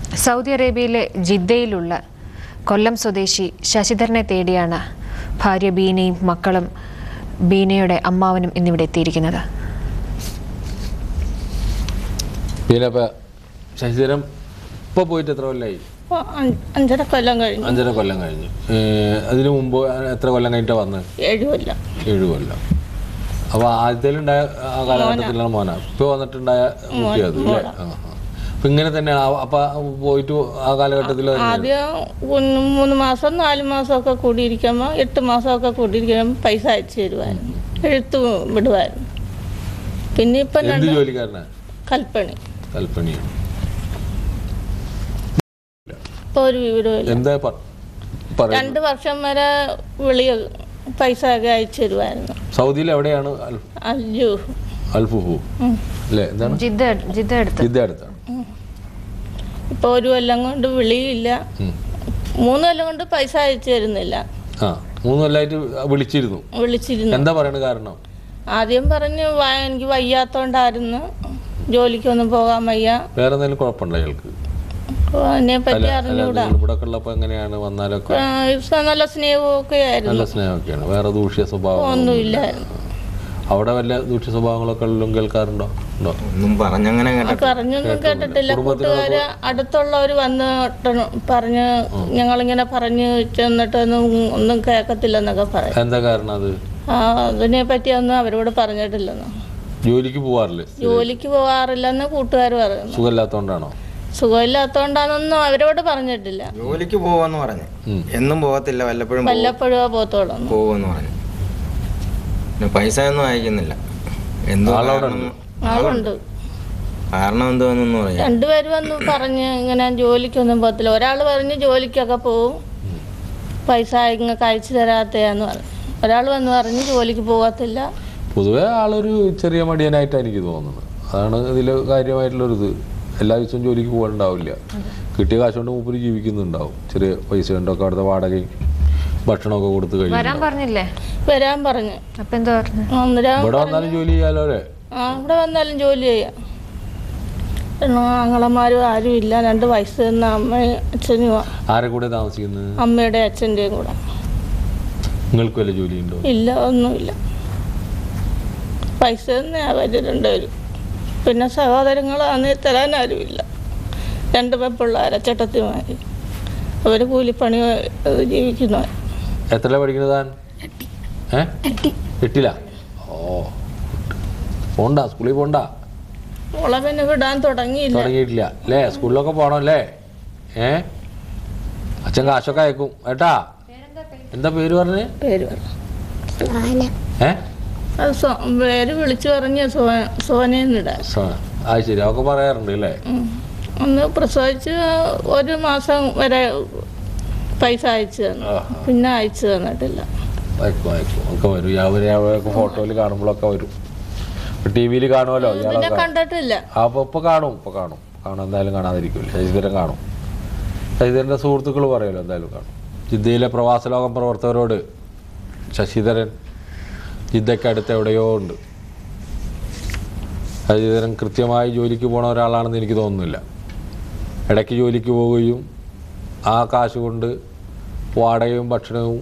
Saudi അറേബ്യയിലെ ജിദ്ദയിലുള്ള കൊല്ലം സ്വദേശി ശശിധരനെ തേടിയാണ് ഭാര്യ ബീനയും മക്കളും ബീനയുടെ അമ്മാവനും ഇന്നിവിടെ എത്തിയിരിക്കുന്നത് പിന്നെ ഇപ്പം ശശിധരൻ ഇപ്പോൾ പോയിട്ട് എത്ര കൊല്ലമായി ഇപ്പൊ അഞ്ച്- അഞ്ചര കൊല്ലം കഴിഞ്ഞു അഞ്ചര കൊല്ലം കഴിഞ്ഞു ഏഹ് അതിന് മുമ്പ് എത്ര കൊല്ലം കഴിഞ്ഞിട്ടാണ് വന്നത് ഏഴ് കൊല്ലം ഏഴ് കൊല്ലം അപ്പോൾ ആദ്യത്തിലുണ്ടായ ആ കാലഘട്ടത്തിലാണ് മോന ഇപ്പോൾ വന്നിട്ടുണ്ടായ കുട്ടി അത് അല്ലേ ആ ആ. അപ്പം ഇങ്ങനെ തന്നെ അപ്പം പോയിട്ട് ആ കാലഘട്ടത്തിൽ ആദ്യം ഒന്ന് മൂന്ന് മാസം നാല് മാസമൊക്കെ കൂടിയിരിക്കുമ്പോൾ എട്ട് മാസമൊക്കെ കൂടിയിരിക്കുമ്പോൾ പൈസ അയച്ചു തരുമായിരുന്നു എഴുത്ത് വിടുമായിരുന്നു പിന്നെ ഇപ്പം എന്ത് രണ്ട് ജോലിക്കാരനാണ് കൽപ്പണി കൽപ്പണിയാണ് ഇപ്പോൾ ഒരു വിവരമില്ല എന്താ പ- പറയുന്നത് രണ്ട് വർഷം വരെ വിളി പൈസ ഒക്കെ അയച്ചു തരുമായിരുന്നു സൗദിയിൽ എവിടെയാണ് അൽ- അയ്യോ അൽഫുഹു ഉം. അല്ലേ എന്താണ് ജിദ്ദ ജിദ്ദ അടുത്ത് ജിദ്ദ അടുത്താണ് ഇപ്പോൾ ഒരു കൊല്ലം കൊണ്ട് വിളിയില്ല ഉം. മൂന്ന് കൊല്ലം കൊണ്ട് പൈസ അയച്ചു തരുന്നില്ല ആ മൂന്ന് കൊല്ലമായിട്ട് വിളിച്ചിരുന്നു വിളിച്ചിരുന്നു എന്താ പറയണ കാരണം ആദ്യം പറഞ്ഞ് വ- എനിക്ക് വയ്യാത്തോണ്ടായിരുന്നു ജോലിക്കൊന്നും പോകാൻ വയ്യ വേറെ എന്തെങ്കിലും കുഴപ്പമുണ്ടോ അയാൾക്ക് അതിനെ അല്ല പറ്റി അല്ല അറിഞ്ഞൂടാ നിങ്ങൾ ഇവിടെ ഉള്ളപ്പോൾ എങ്ങനെയാണ് വന്നാലൊക്കെ ആ, ഇത് നല്ല സ്നേഹമൊക്കെ ആയിരുന്നു നല്ല സ്നേഹമൊക്കെയാണ് വേറെ ദൂഷ്യ സ്വഭാവം ഒന്നുമില്ലായിരുന്നു അവിടെ വല്ല ദൂഷ്യ സ്വഭാവങ്ങളൊക്കെ ഉള്ളതും കേൾക്കാറുണ്ടോ ഉണ്ടോ ഒന്നും പറഞ്ഞങ്ങനെ കേട്ടിട്ടില്ല പറഞ്ഞൊന്നും കേട്ടിട്ടില്ല കൂട്ടുകാര് അടുത്തുള്ളവർ വന്നിട്ട് പറഞ്ഞ് ഞങ്ങളിങ്ങനെ പറഞ്ഞ് ചെന്നിട്ടൊന്നും ഒന്നും കേൾക്കത്തില്ലെന്നൊക്കെ പറയും എന്താ കാരണം അത് ആ, അതിനെ പറ്റി ഒന്നും അവരോട് പറഞ്ഞിട്ടില്ലെന്ന് ജോലിക്ക് പോവാറില്ലേ ജോലിക്ക് പോകാറില്ലെന്ന് കൂട്ടുകാർ പറയുന്നു സുഖമില്ലാത്തോണ്ടാണോ സുഖമില്ലാത്തോണ്ടാന്നൊന്നും അവരോട് പറഞ്ഞിട്ടില്ല ജോലിക്ക് പോവാന്ന് പറഞ്ഞു ഉം. എന്നും പോകത്തില്ല വല്ലപ്പോഴും പോകും- വല്ലപ്പോഴും പോത്തോളൂ പോവെന്ന് പറഞ്ഞു പിന്നെ പൈസ ഒന്നും അയക്കുന്നില്ല എന്തോ ആളവിടെ കാരണം- ആളുണ്ട് കാരണം എന്തോന്നു പറയാം രണ്ടുപേരും വന്ന് പറഞ്ഞ് ഇങ്ങനെ ജോലിക്കൊന്നും പോകത്തില്ല ഒരാൾ പറഞ്ഞ് ജോലിക്കൊക്കെ പോവും പൈസ ഇങ്ങക്ക് അയച്ചു തരാത്തയാന്ന് പറഞ്ഞു ഒരാൾ വന്ന് പറഞ്ഞ് ജോലിക്ക് പോകത്തില്ല പൊതുവേ ആളൊരു ചെറിയ മടിയനായിട്ടാണ് എനിക്ക് തോന്നുന്നത് അതാണ് ഇതിൽ കാര്യമായിട്ടുള്ളൊരു ഇത് എല്ലാ ദിവസവും ജോലിക്ക് പോകാനുണ്ടാവില്ല കിട്ടിയ കാശ് കൊണ്ട് മൂപ്പര് ജീവിക്കുന്നുണ്ടാവും ചെറിയ പൈസ കൊണ്ടൊക്കെ അവിടുത്തെ വാടകയും ഭക്ഷണമൊക്കെ കൊടുത്ത് വരാൻ കഴിയും പറഞ്ഞില്ലേ വരാൻ പറഞ്ഞു അപ്പൊ എന്താ പറഞ്ഞു അന്നേരം ഇവിടെ വന്നാലും ജോലി ചെയ്യാലോ അല്ലേ ആ ഇവിടെ വന്നാലും ജോലി ചെയ്യാം പിന്നെ ആങ്ങളമാരും ആരും ഇല്ല രണ്ട് വയസ്സ് തന്ന അമ്മയും അച്ഛനും ആരെ കൂടെ താമസിക്കുന്നത് അമ്മയുടെ അച്ഛൻ്റെയും കൂടെ നിങ്ങൾക്ക് വല്ല ജോലിയുണ്ടോ ഇല്ല ഒന്നുമില്ല പൈസ തന്നെ അവർ രണ്ടുപേരും പിന്നെ സഹോദരങ്ങളാന്ന് തരാൻ ആരുമില്ല രണ്ട് പെൺപിള്ളേരെ ചേട്ടത്തിമാര് അവർ കൂലിപ്പണി ഏഹ്, ജീവിക്കുന്നവർ എത്ര പഠിക്കുന്നത് താൻ ഏ എട്ടില്ല ഓ പോണ്ട സ്കൂളിൽ പോണ്ട മോളെ പിന്നെ വിടാൻ തുടങ്ങിയില്ല തുടങ്ങിയിട്ടില്ല അല്ലേ സ്കൂളിലൊക്കെ പോകണം അല്ലേ ഏ അച്ഛൻ കാശൊക്കെ അയക്കും ഏട്ടാ എന്താ പേര് പറഞ്ഞേ പേര് പറഞ്ഞു ഏ അത് സോ പേര് വിളിച്ചു പറഞ്ഞ് സോ സോനയെന്നിടാൻ സ- ആ ശരി അതൊക്കെ പറയാറുണ്ട് അല്ലേ ഉം. ഒന്ന് പ്രസവിച്ച് ഒരു മാസം വരെ പൈസ അയച്ചു തന്നു ആ. പിന്നെ അയച്ചു തന്നിട്ടില്ല അയക്കും അയക്കും ഒക്കെ വരും അവര് അവരൊക്കെ ഫോട്ടോയിൽ കാണുമ്പോഴൊക്കെ വരും ടി വിയിൽ കാണുമല്ലോ പിന്നെ ഇയാളൊക്കെ കണ്ടിട്ടില്ല അപ്പോൾ ഇപ്പോൾ കാണും ഇപ്പോൾ കാണും കാണും എന്തായാലും കാണാതിരിക്കില്ല ശശിധരൻ കാണും ശശിധരൻ്റെ സുഹൃത്തുക്കൾ പറയുമല്ലോ എന്തായാലും കാണും ജിദ്ദയിലെ പ്രവാസ ലോകം പ്രവർത്തകരോട് ശശിധരൻ ജിദ്ദയ്ക്ക് അടുത്ത് എവിടെയോ ഉണ്ട് ശശിധരൻ കൃത്യമായി ജോലിക്ക് പോണ ഒരാളാണെന്ന് എനിക്ക് തോന്നുന്നില്ല ഇടയ്ക്ക് ജോലിക്ക് പോവുകയും ആ കാശ് കൊണ്ട് വാടകയും ഭക്ഷണവും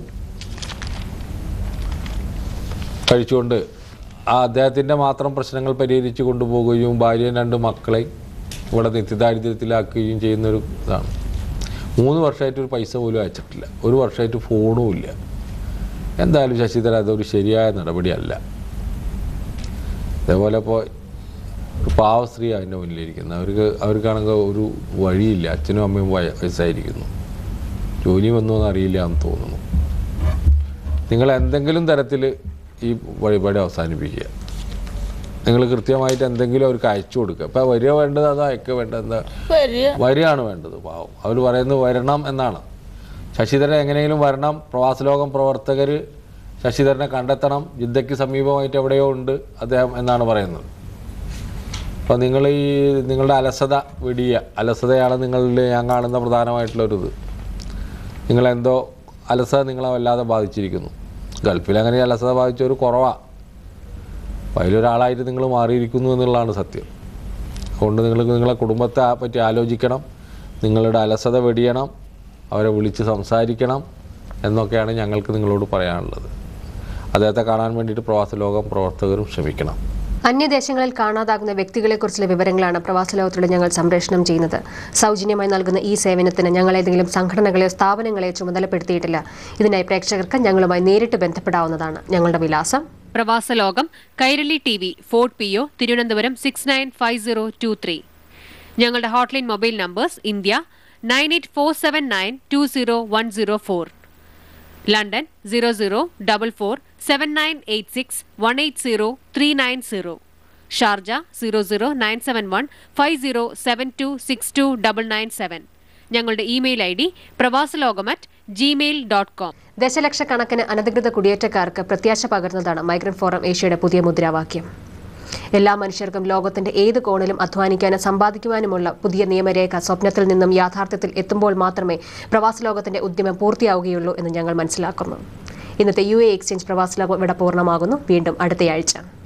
കഴിച്ചുകൊണ്ട് ആ അദ്ദേഹത്തിൻ്റെ മാത്രം പ്രശ്നങ്ങൾ പരിഹരിച്ചു കൊണ്ടുപോകുകയും ഭാര്യയും രണ്ട് മക്കളെ ഇവിടെ നിത്യദാരിദ്ര്യത്തിലാക്കുകയും ചെയ്യുന്നൊരു ഇതാണ് മൂന്ന് വർഷമായിട്ട് ഒരു പൈസ പോലും അയച്ചിട്ടില്ല ഒരു വർഷമായിട്ട് ഫോണും ഇല്ല എന്തായാലും ശശിധര അതൊരു ശരിയായ നടപടിയല്ല അതേപോലെ ഇപ്പോൾ ഒരു പാവ സ്ത്രീ അതിൻ്റെ മുന്നിലിരിക്കുന്നത് അവർക്ക് അവർക്കാണെങ്കിൽ ഒരു വഴിയില്ല അച്ഛനും അമ്മയും വയ- വയസ്സായിരിക്കുന്നു ജോലി വന്നോന്ന് അറിയില്ല എന്ന് തോന്നുന്നു നിങ്ങൾ എന്തെങ്കിലും തരത്തിൽ ഈ വഴിപാട് അവസാനിപ്പിക്കുക നിങ്ങൾ കൃത്യമായിട്ട് എന്തെങ്കിലും അവർക്ക് അയച്ചു കൊടുക്കുക ഇപ്പം വരിക വേണ്ടത് അതോ അയക്കുക വേണ്ടത് എന്താ വരിക വരികയാണ് വേണ്ടത് പാവം അവർ പറയുന്നത് വരണം എന്നാണ് ശശിധരൻ എങ്ങനെയെങ്കിലും വരണം പ്രവാസലോകം പ്രവർത്തകർ ശശിധരനെ കണ്ടെത്തണം ജിദ്ദയ്ക്ക് സമീപമായിട്ട് എവിടെയോ ഉണ്ട് അദ്ദേഹം എന്നാണ് പറയുന്നത് അപ്പോൾ നിങ്ങൾ ഈ നിങ്ങളുടെ അലസത വെടിയുക അലസതയാണ് നിങ്ങളിൽ ഞാൻ കാണുന്ന പ്രധാനമായിട്ടുള്ളൊരിത് നിങ്ങളെന്തോ അലസത നിങ്ങളെ വല്ലാതെ ബാധിച്ചിരിക്കുന്നു ഗൾഫിൽ അങ്ങനെ അലസത ബാധിച്ചവർ കുറവാണ് അപ്പോൾ അതിലൊരാളായിട്ട് നിങ്ങൾ മാറിയിരിക്കുന്നു എന്നുള്ളതാണ് സത്യം അതുകൊണ്ട് നിങ്ങൾ നിങ്ങളെ കുടുംബത്തെ ആ പറ്റി ആലോചിക്കണം നിങ്ങളുടെ അലസത വെടിയണം അവരെ വിളിച്ച് സംസാരിക്കണം എന്നൊക്കെയാണ് ഞങ്ങൾക്ക് നിങ്ങളോട് പറയാനുള്ളത് അദ്ദേഹത്തെ കാണാൻ വേണ്ടിയിട്ട് പ്രവാസ ലോകം പ്രവർത്തകരും ശ്രമിക്കണം അന്യദേശങ്ങളിൽ കാണാതാകുന്ന വ്യക്തികളെക്കുറിച്ചുള്ള വിവരങ്ങളാണ് പ്രവാസ ലോകത്തിലൂടെ ഞങ്ങൾ സംപ്രേഷണം ചെയ്യുന്നത് സൗജന്യമായി നൽകുന്ന ഈ സേവനത്തിന് ഞങ്ങൾ ഏതെങ്കിലും സംഘടനകളെയോ സ്ഥാപനങ്ങളെയോ ചുമതലപ്പെടുത്തിയിട്ടില്ല ഇതിനായി പ്രേക്ഷകർക്ക് ഞങ്ങളുമായി നേരിട്ട് ബന്ധപ്പെടാവുന്നതാണ് ഞങ്ങളുടെ വിലാസം പ്രവാസ ലോകം Kairali T V fort P O Thiruvananthapuram six nine five zero two three ഞങ്ങളുടെ hotline mobile numbers India nine eight four seven nine two zero one zero four London zero zero double four seven nine eight six one eight zero three nine zero Sharjah zero zero nine seven one five zero seven two six two double nine seven ഞങ്ങളുടെ email I D Pravasalokam at Gmail dot com ദശലക്ഷക്കണക്കിന് അനധികൃത കുടിയേറ്റക്കാർക്ക് പ്രത്യാശ പകർന്നതാണ് migrant forum ഏഷ്യയുടെ പുതിയ മുദ്രാവാക്യം എല്ലാ മനുഷ്യർക്കും ലോകത്തിന്റെ ഏത് കോണിലും അധ്വാനിക്കാനും സമ്പാദിക്കുവാനുമുള്ള പുതിയ നിയമരേഖ സ്വപ്നത്തിൽ നിന്നും യാഥാർത്ഥ്യത്തിൽ എത്തുമ്പോൾ മാത്രമേ പ്രവാസ ലോകത്തിന്റെ ഉദ്യമം പൂർത്തിയാവുകയുള്ളൂ എന്ന് ഞങ്ങൾ മനസ്സിലാക്കുന്നു ഇന്നത്തെ യു എ എക്സ്ചേഞ്ച് പ്രവാസ ലോകം ഇവിടെ പൂർണ്ണമാകുന്നു വീണ്ടും അടുത്തയാഴ്ച